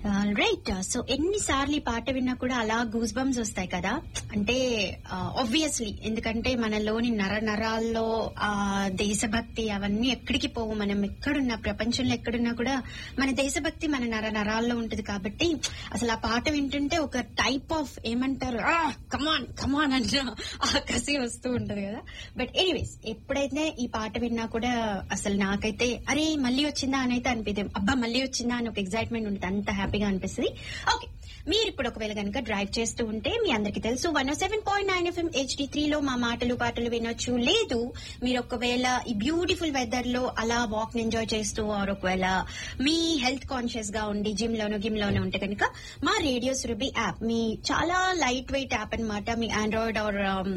right so ఎన్నిసార్లు ఈ పాట విన్నా కూడా అలా గూస్ బంప్స్ వస్తాయి కదా అంటే ఆబ్వియస్లీ ఎందుకంటే మనలోని నర నరాల్లో ఆ దేశభక్తి అవన్నీ ఎక్కడికి పోవు మనం ఎక్కడున్నా ప్రపంచంలో ఎక్కడున్నా కూడా మన దేశభక్తి మన నర నరాల్లో ఉంటుంది కాబట్టి అసలు ఆ పాట వింటుంటే ఒక టైప్ ఆఫ్ ఏమంటారు కమాన్ కమాన్ అన్న ఆ కసి వస్తూ ఉంటది కదా బట్ ఎనీవేస్ ఎప్పుడైతే ఈ పాట విన్నా కూడా అసలు నాకైతే అరే మళ్ళీ వచ్చిందా అని అయితే అనిపిద్దాం అబ్బా మళ్ళీ వచ్చిందా అని ఒక ఎగ్జైట్మెంట్ ఉంటుంది అంత హ్యాపీగా అనిపిస్తుంది ఓకే మీరు ఇప్పుడు ఒకవేళ కనుక డ్రైవ్ చేస్తూ ఉంటే మీ అందరికి తెలుసు one seven point nine FM HD త్రీలో మా మాటలు పాటలు వినొచ్చు లేదు మీరు ఒకవేళ ఈ బ్యూటిఫుల్ వెదర్ లో అలా వాక్ ఎంజాయ్ చేస్తూ ఆర్ ఒకవేళ మీ హెల్త్ కాన్షియస్ గా ఉండి జిమ్ లోను గిమ్ లోను ఉంటే కనుక మా రేడియో సురభి యాప్ మీ చాలా లైట్ వెయిట్ యాప్ అన్నమాట మీ ఆండ్రాయిడ్ ఆర్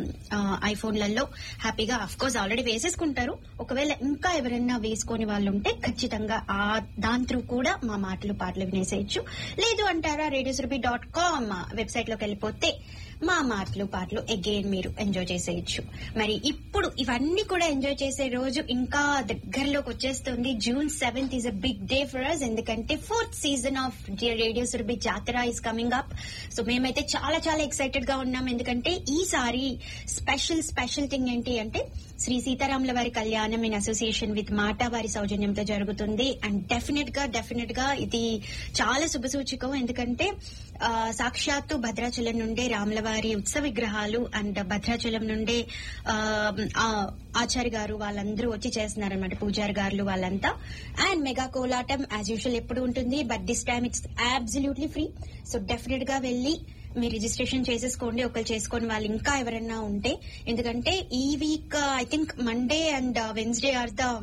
ఐఫోన్లలో హ్యాపీగా అఫ్ కోర్స్ ఆల్రెడీ వేసేసుకుంటారు ఒకవేళ ఇంకా ఎవరైనా వేసుకొని వాళ్ళు ఉంటే ఖచ్చితంగా ఆ దాని త్రూ కూడా మా మాటలు పాటలు వినేసేయచ్చు లేదు అంటారా radio Surabhi dot com website లోకి వెళ్ళిపోతే మా మాటలు పాటలు అగైన్ మీరు ఎంజాయ్ చేసేయచ్చు మరి ఇప్పుడు ఇవన్నీ కూడా ఎంజాయ్ చేసే రోజు ఇంకా దగ్గరలోకి వచ్చేస్తుంది June seventh is a big day for us ఎందుకంటే fourth season of radio Surabhi Jathara is coming up so మేమైతే చాలా చాలా ఎక్సైటెడ్ గా ఉన్నాం ఎందుకంటే ఈసారి స్పెషల్ స్పెషల్ థింగ్ ఏంటి అంటే శ్రీ సీతారాముల వారి కళ్యాణం ఇన్ అసోసియేషన్ విత్ మాట వారి సౌజన్యంతో జరుగుతుంది అండ్ డెఫినెట్ గా డెఫినెట్ గా ఇది చాలా శుభసూచికం ఎందుకంటే ఆ, సాక్షాత్తు భద్రాచలం నుండే రాములవారి ఉత్సవ విగ్రహాలు అండ్ భద్రాచలం నుండే ఆ, ఆ, ఆచార్య గారు వాళ్ళందరూ వచ్చి చేస్తున్నారనమాట పూజారి గారు వాళ్ళంతా and mega Kolatam as usual ఎప్పుడు ఉంటుంది but this time it's absolutely free so definite గా వెళ్ళి మీరు రిజిస్ట్రేషన్ చేసేసుకోండి ఒకరు చేసుకొని వాళ్ళు ఇంకా ఎవరైనా ఉంటే ఎందుకంటే ఈ week I think Monday and Wednesday are the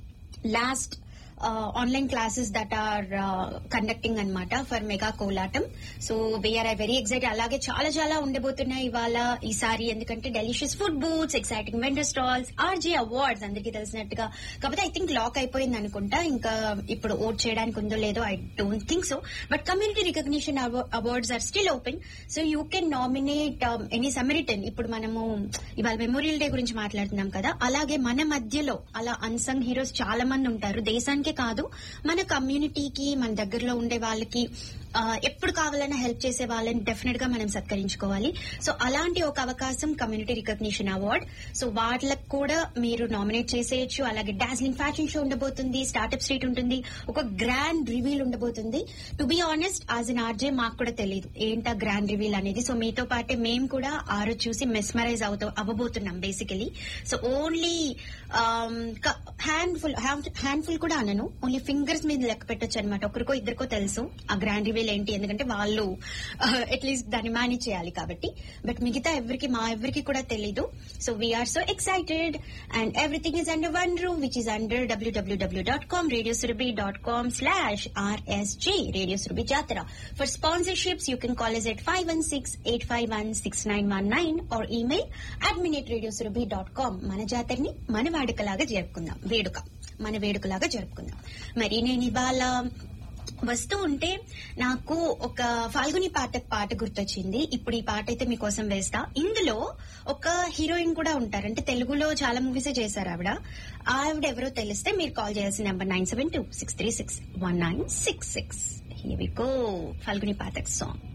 last online classes that are conducting అన్నమాట for mega Kolatam so we are I very excited అలాగే చాలా చాలా ఉండబోతున్నాయి ఇవాళ ఈసారి ఎందుకంటే delicious food booths exciting vendor stalls RJ awards అందరికీ తెలిసినట్టుగా కాకపోతే ఐ థింక్ లాక్ అయిపోయింది అనుకుంటా ఇంకా ఇప్పుడు ఓట్ చేయడానికి ఉందో లేదో I don't think so but community recognition awards are still open so you can nominate any Samaritan ఇప్పుడు మనము ఇవాళ మెమోరియల్ డే గురించి మాట్లాడుతున్నాం కదా అలాగే మన మధ్యలో అలా అన్సంగ్ హీరోస్ చాలా మంది ఉంటారు దేశానికే కాదు మన కమ్యూనిటీకి మన దగ్గరలో ఉండే వాళ్ళకి ఆ, ఎప్పుడు కావాలన్నా హెల్ప్ చేసే వాళ్ళని డెఫినెట్ గా మనం సత్కరించుకోవాలి సో అలాంటి ఒక అవకాశం కమ్యూనిటీ రికగ్నిషన్ అవార్డ్ సో వాళ్ళకు కూడా మీరు నామినేట్ చేసేయచ్చు అలాగే డార్జిలింగ్ ఫ్యాషన్ షో ఉండబోతుంది స్టార్ట్అప్ స్ట్రీట్ ఉంటుంది ఒక గ్రాండ్ రివీల్ ఉండబోతుంది to be honest as an RJ మాకు కూడా తెలియదు ఏంటా గ్రాండ్ రివీల్ అనేది సో మీతో పాటే మేము కూడా ఆ రోజు చూసి మెస్మరైజ్ అవుతా అవ్వబోతున్నాం basically so only handful handful కూడా అనను ఓన్లీ ఫింగర్స్ మీద లెక్క పెట్టొచ్చు అనమాట ఒకరికో ఇద్దరికో తెలుసు ఆ గ్రాండ్ రివీల్ ఏంటి ఎందుకంటే వాళ్ళు అట్లీస్ట్ దాన్ని మేనేజ్ చేయాలి కాబట్టి బట్ మిగతా ఎవరికి మా ఎవరికి కూడా తెలీదు so we are so excited and everything is under one room which is under W W W dot com radio Surabhi dot com slash RSG radio Surabhi Jathara for sponsorships you can call is at five one six eight five one six nine one nine or email admin at radio Surabhi dot com మన జాతరని మన వాడుకలాగా జరుపుకుందాం వేడుక మన వేడుకలాగా జరుపుకుందాం మరి నేను ఇవాళ వస్తూ ఉంటే నాకు ఒక ఫాల్గుని పాట పాట గుర్తొచ్చింది ఇప్పుడు ఈ పాట అయితే మీకోసం వేస్తా ఇందులో ఒక హీరోయిన్ కూడా ఉంటారు అంటే తెలుగులో చాలా మూవీస్ చేశారు ఆవిడ ఆవిడ ఎవరో తెలిస్తే మీరు కాల్ చేయాల్సిన number nine seven two six three six one nine six six here we go Falguni Pathak song